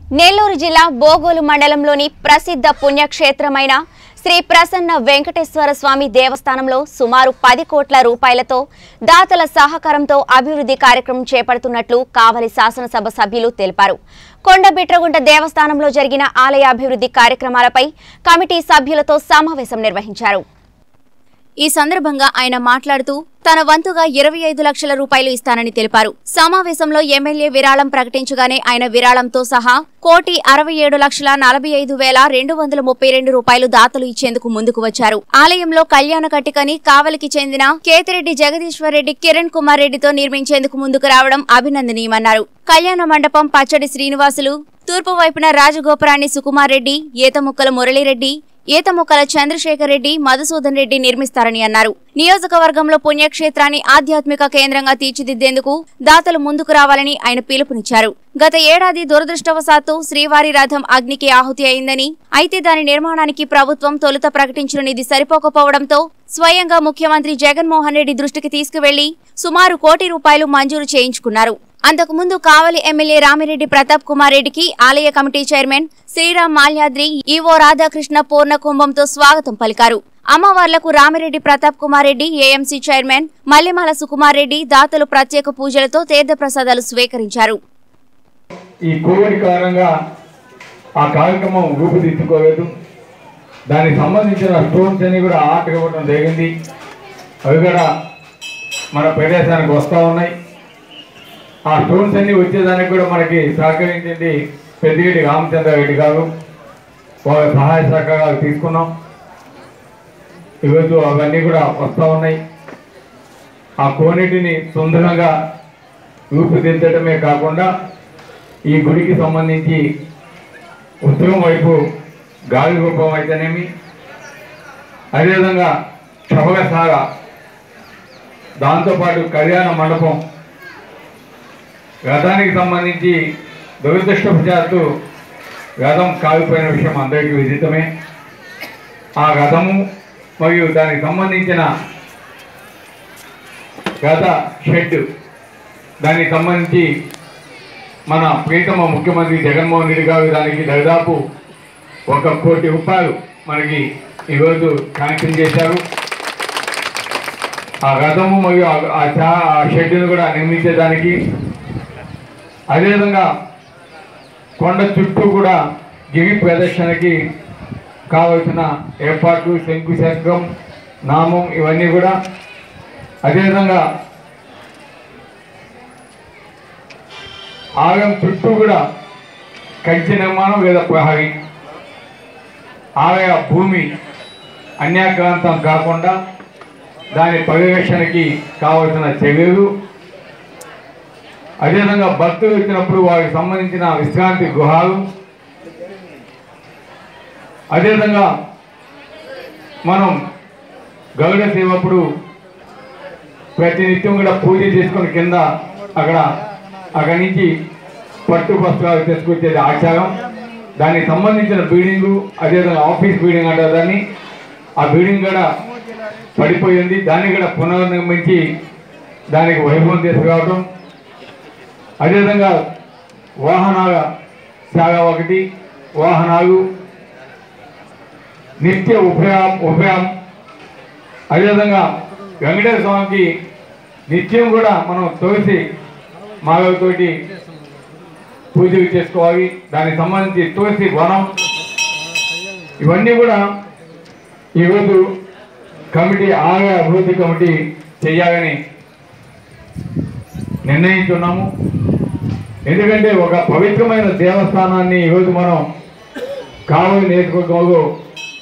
నెల్లూరు జిల్లా బోగోలు మండలంలోని ప్రసిద్ధ పుణ్యక్షేత్రమైన శ్రీ ప్రసన్న వెంకటేశ్వర స్వామి దేవస్థానంలో సుమారు పది కోట్ల రూపాయలతో దాతల సహకారంతో అభివృద్ధి కార్యక్రమం చేపడుతున్నట్లు కావలి శాసనసభ సభ్యులు తెలిపారు కొండబిట్రగుంట దేవస్థానంలో జరిగిన ఆలయ అభివృద్ధి కార్యక్రమాలపై కమిటీ సభ్యులతో సమావేశం నిర్వహించారు ఈ సందర్భంగా ఆయన మాట్లాడుతూ తన వంతుగా ఇరవై ఐదు లక్షల రూపాయలు ఇస్తానని తెలిపారు సమావేశంలో ఎమ్మెల్యే విరాళం ప్రకటించగానే ఆయన విరాళంతో సహా కోటి అరవై ఏడు లక్షల నలభై ఐదు వేల రెండు వందల ముప్పై రెండు రూపాయలు దాతలు ఇచ్చేందుకు ముందుకు వచ్చారు ఆలయంలో కళ్యాణ కట్టికని కావలికి చెందిన కేతిరెడ్డి జగదీశ్వర్ రెడ్డి కిరణ్ కుమార్ రెడ్డితో నిర్మించేందుకు ముందుకు రావడం అభినందనీయమన్నారు కళ్యాణ మండపం పచ్చడి శ్రీనివాసులు తూర్పు వైపున రాజగోపురాన్ని సుకుమార్ రెడ్డి ఈతముక్కల మురళీరెడ్డి ఈతముక్కల చంద్రశేఖర్ రెడ్డి మధుసూదన్ రెడ్డి నిర్మిస్తారని అన్నారు నియోజకవర్గంలో పుణ్యక్షేత్రాన్ని ఆధ్యాత్మిక కేంద్రంగా తీర్చిదిద్దేందుకు దాతలు ముందుకు రావాలని ఆయన పిలుపునిచ్చారు గత ఏడాది దురదృష్టవశాత్తు శ్రీవారి రథం అగ్నికి ఆహుతి అయిందని అయితే దాని నిర్మాణానికి ప్రభుత్వం తొలుత ప్రకటించిన నిధి సరిపోకపోవడంతో స్వయంగా ముఖ్యమంత్రి జగన్మోహన్ రెడ్డి దృష్టికి తీసుకువెళ్లి సుమారు కోటి రూపాయలు మంజూరు చేయించుకున్నారు అంతకుముందు కావలి ఎమ్మెల్యే రామిరెడ్డి ప్రతాప్ కుమార్ రెడ్డికి ఆలయ committee chairman Sriram Malyadri EO Radhakrishna పూర్ణ కుంభంతో స్వాగతం పలికారు అమ్మవార్లకు రామిరెడ్డి ప్రతాప్ కుమార్ రెడ్డి ఏఎంసీ చైర్మన్ మల్లెమాల సుకుమార్ రెడ్డి దాతలు ప్రత్యేక పూజలతో తీర్థప్రసాదాలు స్వీకరించారు ఈ కోవిడ్ కారణంగా ఆ కార్యక్రమం రూపుదిద్దుకోలేదు దానికి సంబంధించిన స్టోన్స్ అన్ని కూడా ఆర్ట్ ఇవ్వడం జరిగింది అవి కూడా మన ప్రదేశానికి వస్తూ ఉన్నాయి ఆ స్టోన్స్ అన్ని వచ్చేదానికి కూడా మనకి సహకరించింది పెద్దిరెడ్డి రామచంద్రారెడ్డి గారు వారి సహాయ సహకారాలు తీసుకున్నాం ఈరోజు అవన్నీ కూడా వస్తూ ఉన్నాయి ఆ కోనేటిని సుందరంగా రూపుదిద్దడమే కాకుండా ఈ గుడికి సంబంధించి ఉత్తరం వైపు గాలి రూపం అయితేనేమి అదేవిధంగా చవగసాగ దాంతోపాటు కళ్యాణ మండపం రథానికి సంబంధించి దురదృష్టవశాత్తు రథం కాలిపోయిన విషయం అందరికీ విదితమే ఆ రథము మరియు దానికి సంబంధించిన గత షెడ్ దానికి సంబంధించి మన ప్రీతమ ముఖ్యమంత్రి జగన్మోహన్ రెడ్డి గారు దానికి దాదాపు ఒక కోటి రూపాయలు మనకి ఈరోజు శాంక్షన్ చేశారు ఆ రథము మరియు ఆ- ఆ చా ఆ షెడ్యూను కూడా నిర్మించేదానికి అదేవిధంగా కొండ చుట్టూ కూడా గిరి ప్రదర్శనకి కావలసిన ఏర్పాట్లు శంకుశంకం నామం ఇవన్నీ కూడా అదేవిధంగా ఆలయం చుట్టూ కూడా కంచె నిర్మాణం లేదా ప్రహరీ ఆలయ భూమి అన్యాక్రాంతం కాకుండా దాని పర్యవేక్షణకి కావలసిన చర్యలు అదేవిధంగా భక్తులు వచ్చినప్పుడు వారికి సంబంధించిన విశ్రాంతి గృహాలు అదేవిధంగా మనం గరుడ సేవప్పుడు ప్రతి నిత్యం కూడా పూజ చేసుకుని కింద అక్కడ అక్కడి నుంచి పట్టు వస్త్రాలు తీసుకొచ్చేది ఆచారం దానికి సంబంధించిన బిల్డింగు అదేవిధంగా ఆఫీస్ బిల్డింగ్ అంటారు దాన్ని ఆ బిల్డింగ్ కూడా పడిపోయింది దాన్ని కూడా పునర్నిర్మించి దానికి వైభవం తీసుకురావడం అదేవిధంగా వాహనాల శాఖ ఒకటి వాహనాలు నిత్య ఉభయం ఉభయం అదేవిధంగా వెంకటేశ్వర స్వామికి నిత్యం కూడా మనం తులసి మాలతోటి పూజలు చేసుకోవాలి దానికి సంబంధించి తులసి వనం ఇవన్నీ కూడా ఈరోజు కమిటీ ఆలయ అభివృద్ధి కమిటీ చేయాలని నిర్ణయించున్నాము ఎందుకంటే ఒక పవిత్రమైన దేవస్థానాన్ని ఈరోజు మనం కావలి నియోజకవర్గంలో